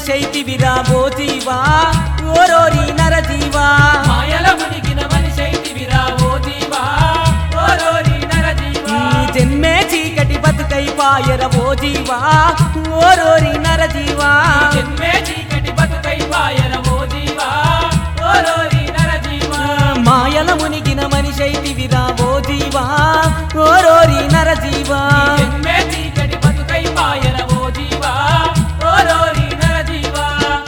మనిషైతివిరా ఓ జీవా ఓరోరి నరజీవా మాయల మునిగిన మనిషైతివిరా ఓ జీవా ఓరోరి నరజీవా నీ జన్మే చీకటి బతుకై పాయర ఓ జీవా ఓరోరి నరజీవా జన్మే చీకటి బతుకై పాయర ఓ జీవా ఓరోరి నరజీవా మాయల మునిగిన మనిషైతివిరా ఓ జీవా ఓరోరి నరజీవా జన్మే చీకటి బతుకై పాయర ఓ జీవా ఓరోరి నరజీవా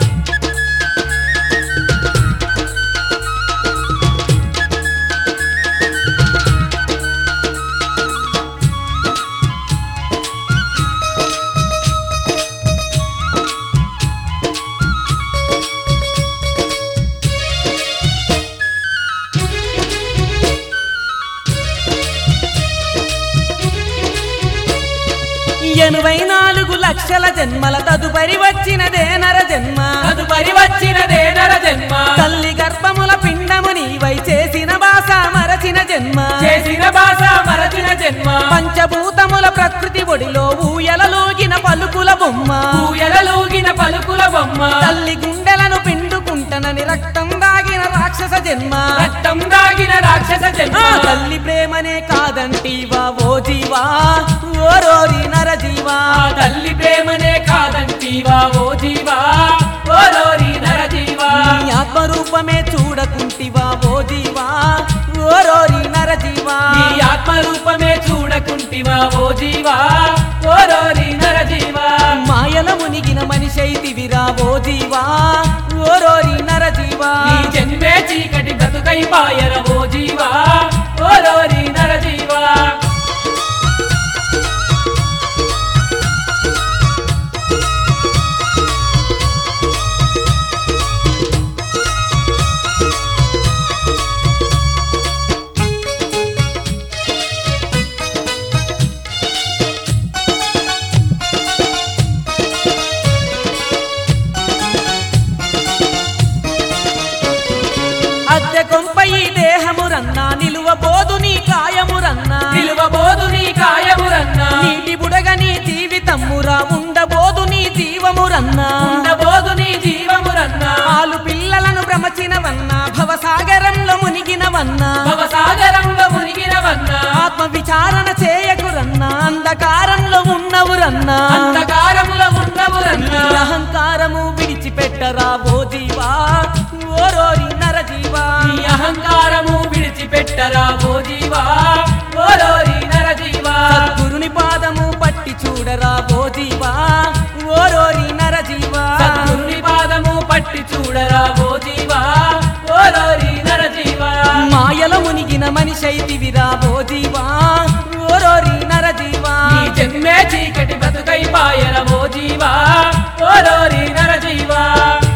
ఎనభై నాలుగు లక్షల జన్మల తదుపరి వచ్చినదే నర జన్మ తదుపరి వచ్చినదే నర జన్మ తల్లి గర్భముల పిండము నీవై చేసిన భాష మరచిన జన్మ చేసిన భాష మరచిన జన్మ పంచభూతముల ప్రకృతి ఒడిలో ఊయలలోగిన పలుకుల బొమ్మ పూయలలోగిన పలుకుల బొమ్మ తల్లి గుండెలను పిండుకుంటనని రక్తం దాగిన రాక్షస జన్మ రక్తం దాగిన రాక్షస జన్మ ఆ తల్లి ప్రేమనే కాదంటీవా ఓ జీవా ఓరోరి నరజీవా ఆ తల్లి ప్రేమనే కాదంటీవా ఓ జీవా ఓరోరి నరజీవా నీ ఆత్మరూపమే చూడకుంటివా ఓ జీవా ఓరోరి నరజీవా నీ ఆత్మరూపమే చూడకుంటివా ఓ జీవా ఓరోరి నరజీవా మాయల మునిగిన మనిషైతివిరా ఓ జీవా ఓరోరి నరజీవా నీ జన్మే చీకటి బ్రతుకై పాయర ఓ జీవా ఓరోరి నరజీవా అద్దె కొంప ఈ దేహమురన్నా నిలువబోదు నీ కాయమురన్నా నిలువబోదు నీ కాయమురన్నా నీటి బుడగ నీ జీవితమురా ఉండబోదు నీ జీవమురన్నా ఉండబోదు నీ జీవమురన్నా ఆలు పిల్లలను భ్రమచినవన్నా భవసాగరంలో మునిగినవన్నా భవసాగరంలో మునిగినవన్నా ఆత్మ విచారణ చేయకురన్నా అంధకారంలో ఉన్నవురన్నా అంధకారములో ఉన్నవురన్నా నీ అహంకారము విడిచిపెట్టరా ఓ జీవా ఓరోరి నరజీవా నీ అహంకారము విడిచిపెట్టరా ఓ జీవా ఓరోరి నరజీవా సద్గురుని పాదము పట్టి చూడరా ఓ జీవా ఓరోరి నరజీవా సద్గురుని పాదము పట్టి చూడరా ఓ జీవా ఓరోరి నరజీవా మాయల మునిగిన మనిషైతివిరా ఓ జీవా ఓరోరి నరజీవా నీ జన్మే చీకటి బ్రతుకై పాయర ఓ జీవా ఓరోరి నరజీవా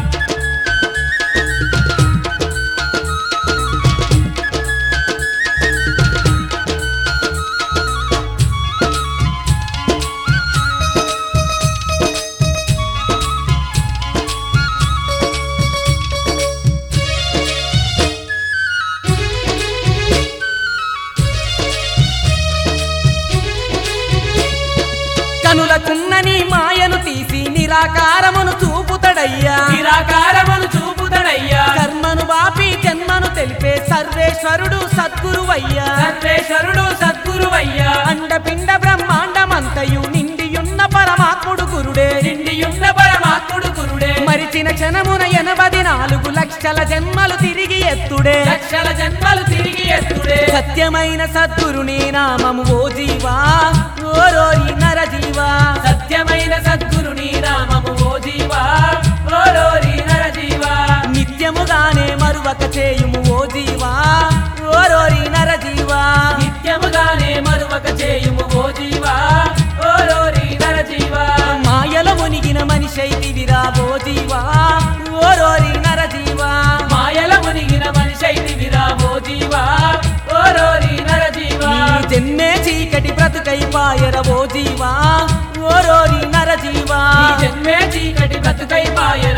కనులకున్న నీ మాయను తీసి నిరాకారమును చూపుతడయ్యా నిరాకారమును చూపుతడయ్యా కర్మను బాపి జన్మను తెలిపే సర్వేశ్వరుడు సద్గురువయ్యా సర్వేశ్వరుడు సద్గురువయ్యా అండపిండ బ్రహ్మాండమంతయు నిండియున్న పరమాత్ముడు గురుడే నిండియున్న పరమాత్ముడు గురుడే మరిచిన క్షణమున ఎనభది నాలుగు లక్షల జన్మలు తిరిగి ఎత్తుడే లక్షల జన్మలు తిరిగి ఎత్తుడే సత్యమైన సద్గురుని నామము ఓ జీవా ఓరోరి నరజీవా సత్యమైన సద్గురుని నామము ఓ జీవా ఓరోరి నరజీవా నిత్యముగానే మరువక చేయుము ఓ జీవా ఓరోరి నరజీవా నిత్యముగానే మరువక చేయుము ఓ జీవా ఓరోరి నరజీవా మాయల మునిగిన మనిషైతివిరా ఓ జీవా ఓరోరి నరజీవా మాయల మునిగిన మనిషైతివిరా ఓ జీవా ఓరోరి నరజీవా నీ జన్మే చీకటి బ్రతుకై పాయర ఓ జీవా ఓరోరి నరజీవా ఈ జన్మే చీకటి బ్రతుకై పాయర